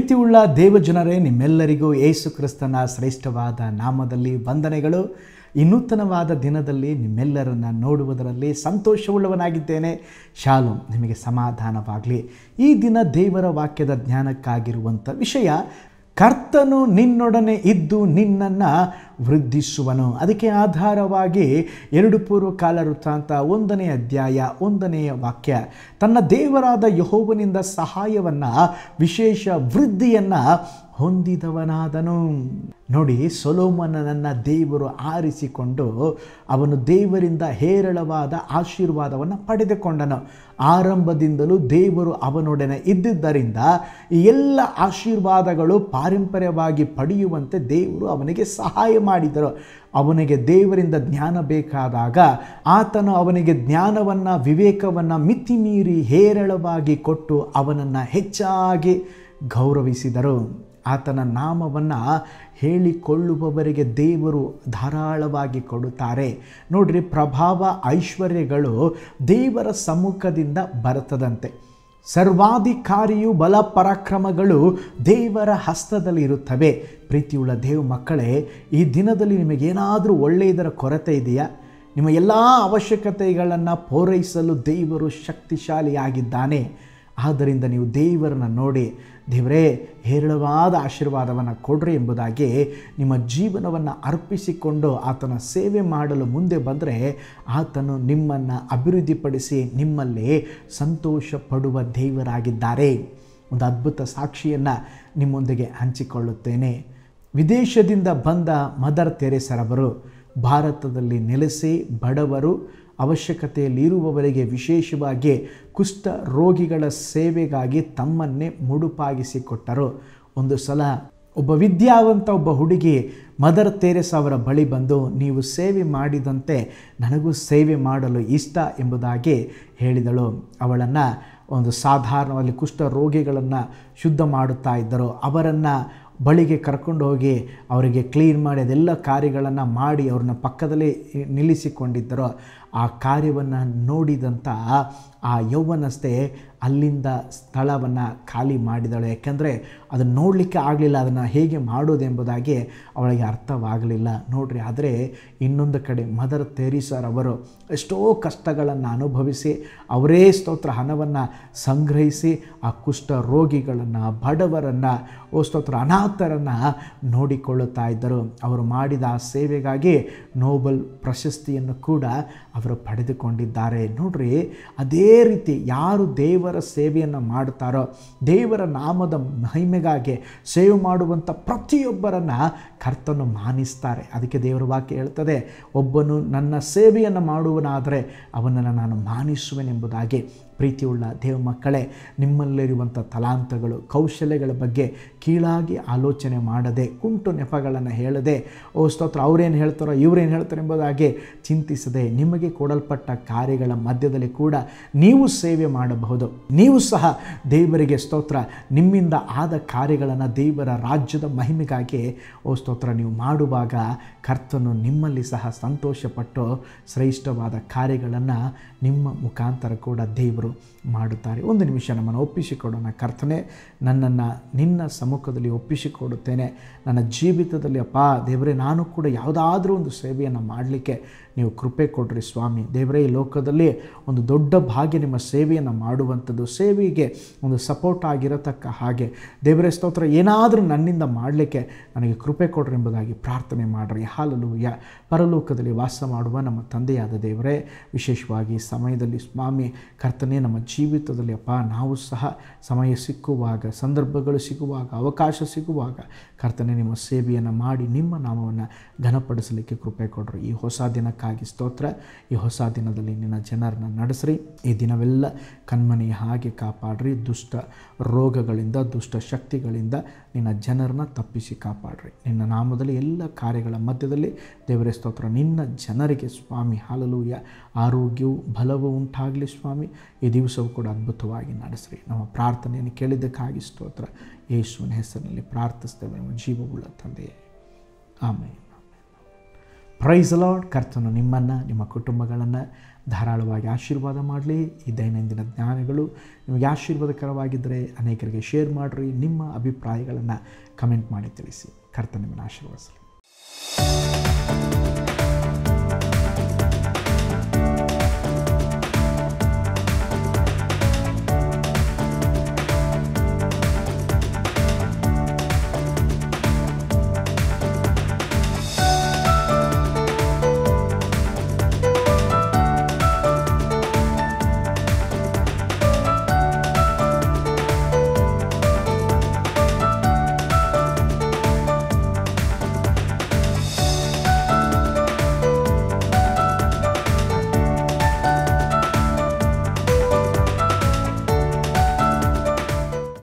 ಪ್ರೀತಿಯುಳ್ಳ ದೇವಜನರೇ ನಿಮ್ಮೆಲ್ಲರಿಗೂ ಯೇಸು ಕ್ರಿಸ್ತನ ಶ್ರೇಷ್ಠವಾದ ನಾಮದಲ್ಲಿ ವಂದನೆಗಳು ಈ ನೂತನವಾದ ದಿನದಲ್ಲಿ ನಿಮ್ಮೆಲ್ಲರನ್ನ ನೋಡುವುದರಲ್ಲಿ ಸಂತೋಷವುಳ್ಳವನಾಗಿದ್ದೇನೆ ಶಾಲೋಮ್ ನಿಮಗೆ ಸಮಾಧಾನವಾಗಲಿ ಈ ದಿನ ದೇವರ ವಾಕ್ಯದ ಜ್ಞಾನಕ್ಕಾಗಿರುವಂಥ ವಿಷಯ ಕರ್ತನು ನಿನ್ನೊಡನೆ ಇದ್ದು ನಿನ್ನನ್ನು ವೃದ್ಧಿಸುವನು ಅದಕ್ಕೆ ಆಧಾರವಾಗಿ ಎರಡು ಪೂರ್ವ ಕಾಲ ವೃತ್ತಾಂತ ಒಂದನೇ ಅಧ್ಯಾಯ ಒಂದನೆಯ ವಾಕ್ಯ ತನ್ನ ದೇವರಾದ ಯಹೋವನಿಂದ ಸಹಾಯವನ್ನು ವಿಶೇಷ ವೃದ್ಧಿಯನ್ನು ಹೊಂದಿದವನಾದನು ನೋಡಿ ಸೊಲೋಮನನನ್ನು ದೇವರು ಆರಿಸಿಕೊಂಡು ಅವನು ದೇವರಿಂದ ಹೇರಳವಾದ ಆಶೀರ್ವಾದವನ್ನು ಪಡೆದುಕೊಂಡನು ಆರಂಭದಿಂದಲೂ ದೇವರು ಅವನೊಡನೆ ಇದ್ದಿದ್ದರಿಂದ ಈ ಎಲ್ಲ ಆಶೀರ್ವಾದಗಳು ಪಾರಂಪರ್ಯವಾಗಿ ಪಡೆಯುವಂತೆ ದೇವರು ಅವನಿಗೆ ಸಹಾಯ ಮಾಡಿದರು ಅವನಿಗೆ ದೇವರಿಂದ ಜ್ಞಾನ ಬೇಕಾದಾಗ ಆತನು ಅವನಿಗೆ ಜ್ಞಾನವನ್ನು ವಿವೇಕವನ್ನು ಮಿತಿಮೀರಿ ಹೇರಳವಾಗಿ ಕೊಟ್ಟು ಅವನನ್ನು ಹೆಚ್ಚಾಗಿ ಗೌರವಿಸಿದರು ಆತನ ನಾಮವನ್ನು ಹೇಳಿಕೊಳ್ಳುವವರಿಗೆ ದೇವರು ಧಾರಾಳವಾಗಿ ಕೊಡುತ್ತಾರೆ ನೋಡ್ರಿ ಪ್ರಭಾವ ಐಶ್ವರ್ಯಗಳು ದೇವರ ಸಮ್ಮುಖದಿಂದ ಬರ್ತದಂತೆ ಸರ್ವಾಧಿಕಾರಿಯು ಬಲ ಪರಾಕ್ರಮಗಳು ದೇವರ ಹಸ್ತದಲ್ಲಿರುತ್ತವೆ ಪ್ರೀತಿಯುಳ್ಳ ದೇವ ಮಕ್ಕಳೇ ಈ ದಿನದಲ್ಲಿ ನಿಮಗೇನಾದರೂ ಒಳ್ಳೆಯದರ ಕೊರತೆ ಇದೆಯಾ ನಿಮ್ಮ ಎಲ್ಲ ಅವಶ್ಯಕತೆಗಳನ್ನು ಪೂರೈಸಲು ದೇವರು ಶಕ್ತಿಶಾಲಿಯಾಗಿದ್ದಾನೆ ಆದ್ದರಿಂದ ನೀವು ದೇವರನ್ನು ನೋಡಿ ದೇವರೇ ಹೇರಳವಾದ ಆಶೀರ್ವಾದವನ್ನು ಕೊಡ್ರಿ ಎಂಬುದಾಗಿ ನಿಮ್ಮ ಜೀವನವನ್ನು ಅರ್ಪಿಸಿಕೊಂಡು ಆತನ ಸೇವೆ ಮಾಡಲು ಮುಂದೆ ಬಂದರೆ ಆತನು ನಿಮ್ಮನ್ನು ಅಭಿವೃದ್ಧಿಪಡಿಸಿ ನಿಮ್ಮಲ್ಲಿ ಸಂತೋಷ ಪಡುವ ದೇವರಾಗಿದ್ದಾರೆ ಒಂದು ಅದ್ಭುತ ಸಾಕ್ಷಿಯನ್ನು ನಿಮ್ಮೊಂದಿಗೆ ಹಂಚಿಕೊಳ್ಳುತ್ತೇನೆ ವಿದೇಶದಿಂದ ಬಂದ ಮದರ್ ತೆರೆಸರವರು ಭಾರತದಲ್ಲಿ ನೆಲೆಸಿ ಬಡವರು ಅವಶ್ಯಕತೆಯಲ್ಲಿ ಇರುವವರಿಗೆ ವಿಶೇಷವಾಗಿ ಕುಷ್ಠ ರೋಗಿಗಳ ಸೇವೆಗಾಗಿ ತಮ್ಮನ್ನೇ ಮುಡುಪಾಗಿಸಿಕೊಟ್ಟರು ಒಂದು ಸಲ ಒಬ್ಬ ವಿದ್ಯಾವಂತ ಒಬ್ಬ ಹುಡುಗಿ ಮದರ್ ತೆರೆಸ್ ಅವರ ಬಳಿ ಬಂದು ನೀವು ಸೇವೆ ಮಾಡಿದಂತೆ ನನಗೂ ಸೇವೆ ಮಾಡಲು ಇಷ್ಟ ಎಂಬುದಾಗಿ ಹೇಳಿದಳು ಅವಳನ್ನು ಒಂದು ಸಾಧಾರಣವಾಗಿ ಕುಷ್ಠ ರೋಗಿಗಳನ್ನು ಶುದ್ಧ ಮಾಡುತ್ತಾ ಇದ್ದರು ಅವರನ್ನು ಬಳಿಗೆ ಕರ್ಕೊಂಡು ಹೋಗಿ ಅವರಿಗೆ ಕ್ಲೀನ್ ಮಾಡಿ ಅದೆಲ್ಲ ಕಾರ್ಯಗಳನ್ನು ಮಾಡಿ ಅವ್ರನ್ನ ಪಕ್ಕದಲ್ಲೇ ನಿಲ್ಲಿಸಿಕೊಂಡಿದ್ದರು ಆ ಕಾರ್ಯವನ್ನು ನೋಡಿದಂಥ ಆ ಯೌವನಸ್ಥೆ ಅಲ್ಲಿಂದ ಸ್ಥಳವನ್ನು ಖಾಲಿ ಮಾಡಿದಳು ಯಾಕೆಂದರೆ ಅದನ್ನು ನೋಡಲಿಕ್ಕೆ ಆಗಲಿಲ್ಲ ಅದನ್ನು ಹೇಗೆ ಮಾಡೋದೆಂಬುದಾಗಿ ಅವಳಿಗೆ ಅರ್ಥವಾಗಲಿಲ್ಲ ನೋಡ್ರಿ ಆದರೆ ಇನ್ನೊಂದು ಕಡೆ ಮದರ್ ತೆರಿಸರ್ ಅವರು ಎಷ್ಟೋ ಕಷ್ಟಗಳನ್ನು ಅನುಭವಿಸಿ ಅವರೇ ಸ್ತೋತ್ರ ಹಣವನ್ನು ಸಂಗ್ರಹಿಸಿ ಆ ಕುಷ್ಠ ರೋಗಿಗಳನ್ನು ಬಡವರನ್ನು ಓ ಸ್ತೋತ್ರ ಅನಾಥರನ್ನು ನೋಡಿಕೊಳ್ಳುತ್ತಾ ಇದ್ದರು ಅವರು ಮಾಡಿದ ಆ ಸೇವೆಗಾಗಿ ನೋಬಲ್ ಪ್ರಶಸ್ತಿಯನ್ನು ಕೂಡ ಅವರು ಪಡೆದುಕೊಂಡಿದ್ದಾರೆ ನೋಡ್ರಿ ಅದೇ ರೀತಿ ಯಾರು ದೇವರ ಸೇವೆಯನ್ನು ಮಾಡುತ್ತಾರೋ ದೇವರ ನಾಮದ ಮಹಿಮೆಗಾಗಿ ಸೇವೆ ಮಾಡುವಂಥ ಪ್ರತಿಯೊಬ್ಬರನ್ನು ಕರ್ತನು ಮಾನಿಸ್ತಾರೆ ಅದಕ್ಕೆ ದೇವರ ವಾಕ್ಯ ಹೇಳ್ತದೆ ಒಬ್ಬನು ನನ್ನ ಸೇವೆಯನ್ನು ಮಾಡುವನಾದರೆ ಅವನನ್ನು ನಾನು ಮಾನಿಸುವೆನೆಂಬುದಾಗಿ ಪ್ರೀತಿಯುಳ್ಳ ದೇವ ಮಕ್ಕಳೇ ನಿಮ್ಮಲ್ಲಿರುವಂಥ ತಲಾಂತಗಳು ಕೌಶಲ್ಯಗಳ ಬಗ್ಗೆ ಕೀಳಾಗಿ ಆಲೋಚನೆ ಮಾಡದೆ ಕುಂಟು ನೆಪಗಳನ್ನು ಹೇಳದೆ ಓ ಸ್ತೋತ್ರ ಅವರೇನು ಹೇಳ್ತಾರೋ ಇವರೇನು ಹೇಳ್ತಾರೆ ಎಂಬುದಾಗಿ ಚಿಂತಿಸದೆ ನಿಮಗೆ ಕೊಡಲ್ಪಟ್ಟ ಕಾರ್ಯಗಳ ಮಧ್ಯದಲ್ಲಿ ಕೂಡ ನೀವು ಸೇವೆ ಮಾಡಬಹುದು ನೀವು ಸಹ ದೇವರಿಗೆ ಸ್ತೋತ್ರ ನಿಮ್ಮಿಂದ ಆದ ಕಾರ್ಯಗಳನ್ನು ದೇವರ ರಾಜ್ಯದ ಮಹಿಮೆಗಾಗಿ ಓ ಸ್ತೋತ್ರ ನೀವು ಮಾಡುವಾಗ ಕರ್ತನು ನಿಮ್ಮಲ್ಲಿ ಸಹ ಸಂತೋಷಪಟ್ಟು ಶ್ರೇಷ್ಠವಾದ ಕಾರ್ಯಗಳನ್ನು ನಿಮ್ಮ ಮುಖಾಂತರ ಕೂಡ ದೇವರು ಮಾಡುತ್ತಾರೆ ಒಂದು ನಿಮಿಷ ನಮ್ಮನ್ನು ಒಪ್ಪಿಸಿಕೊಡೋಣ ಕರ್ತನೆ ನನ್ನನ್ನು ನಿನ್ನ ಸಮ್ಮುಖದಲ್ಲಿ ಒಪ್ಪಿಸಿಕೊಡುತ್ತೇನೆ ನನ್ನ ಜೀವಿತದಲ್ಲಿ ಅಪ್ಪ ದೇವರೇ ನಾನು ಕೂಡ ಯಾವುದಾದ್ರೂ ಒಂದು ಸೇವೆಯನ್ನು ಮಾಡಲಿಕ್ಕೆ ನೀವು ಕೃಪೆ ಕೊಡ್ರಿ ಸ್ವಾಮಿ ದೇವರೇ ಈ ಲೋಕದಲ್ಲಿ ಒಂದು ದೊಡ್ಡ ಭಾಗ್ಯ ನಿಮ್ಮ ಸೇವೆಯನ್ನು ಮಾಡುವಂಥದ್ದು ಸೇವೆಗೆ ಒಂದು ಸಪೋರ್ಟ್ ಆಗಿರತಕ್ಕ ಹಾಗೆ ದೇವರೇ ಸ್ತೋತ್ರ ಏನಾದರೂ ನನ್ನಿಂದ ಮಾಡಲಿಕ್ಕೆ ನನಗೆ ಕೃಪೆ ಕೊಡ್ರಿ ಎಂಬುದಾಗಿ ಪ್ರಾರ್ಥನೆ ಮಾಡಿರಿ ಹಾಲಲೂಯ ಪರಲೋಕದಲ್ಲಿ ವಾಸ ಮಾಡುವ ನಮ್ಮ ತಂದೆಯಾದ ದೇವರೇ ವಿಶೇಷವಾಗಿ ಸಮಯದಲ್ಲಿ ಸ್ವಾಮಿ ಕರ್ತನೆ ನಮ್ಮ ಜೀವಿತದಲ್ಲಿ ಅಪ್ಪ ನಾವು ಸಹ ಸಮಯ ಸಿಕ್ಕುವಾಗ ಸಂದರ್ಭಗಳು ಸಿಗುವಾಗ ಅವಕಾಶ ಸಿಗುವಾಗ ಕರ್ತನೆ ನಿಮ್ಮ ಸೇವೆಯನ್ನು ಮಾಡಿ ನಿಮ್ಮ ನಾಮವನ್ನು ಘನಪಡಿಸಲಿಕ್ಕೆ ಕೃಪೆ ಕೊಡ್ರಿ ಈ ಹೊಸ ದಿನಕ್ಕಾಗಿ ಸ್ತೋತ್ರ ಈ ಹೊಸ ದಿನದಲ್ಲಿ ನಿನ್ನ ಜನರನ್ನ ನಡೆಸ್ರಿ ಈ ದಿನವೆಲ್ಲ ಕಣ್ಮನೆಯ ಹಾಗೆ ಕಾಪಾಡ್ರಿ ದುಷ್ಟ ರೋಗಗಳಿಂದ ದುಷ್ಟ ಶಕ್ತಿಗಳಿಂದ ನಿನ್ನ ಜನರನ್ನ ತಪ್ಪಿಸಿ ಕಾಪಾಡ್ರಿ ನಿನ್ನ ನಾಮದಲ್ಲಿ ಎಲ್ಲ ಕಾರ್ಯಗಳ ಮಧ್ಯದಲ್ಲಿ ದೇವರೇ ಸ್ತೋತ್ರ ನಿನ್ನ ಜನರಿಗೆ ಸ್ವಾಮಿ ಹಾಲಲೂಯ ಆರೋಗ್ಯವು ಬಲವು ಉಂಟಾಗಲಿ ಸ್ವಾಮಿ ಈ ದಿವಸವೂ ಕೂಡ ಅದ್ಭುತವಾಗಿ ನಡೆಸ್ರಿ ನಮ್ಮ ಪ್ರಾರ್ಥನೆಯನ್ನು ಕೇಳಿದ್ದಕ್ಕಾಗಿ ಸ್ತೋತ್ರ ಯೇಸುವಿನ ಹೆಸರಿನಲ್ಲಿ ಪ್ರಾರ್ಥಿಸ್ತೇವೆ ನಮ್ಮ ಜೀವವುಳ್ಳ ತಂದೆಯೇ ಆಮೇಲೆ ಪ್ರೈಸ್ ಲಾರ್ಡ್ ಕರ್ತನು ನಿಮ್ಮನ್ನು ನಿಮ್ಮ ಕುಟುಂಬಗಳನ್ನು ಧಾರಾಳವಾಗಿ ಆಶೀರ್ವಾದ ಮಾಡಲಿ ಈ ದೈನಂದಿನ ಜ್ಞಾನಗಳು ನಿಮಗೆ ಆಶೀರ್ವಾದಕರವಾಗಿದ್ದರೆ ಅನೇಕರಿಗೆ ಶೇರ್ ಮಾಡಿರಿ ನಿಮ್ಮ ಅಭಿಪ್ರಾಯಗಳನ್ನು ಕಮೆಂಟ್ ಮಾಡಿ ತಿಳಿಸಿ ಕರ್ತ ನಿಮ್ಮನ್ನು ಆಶೀರ್ವದಿಸಲಿ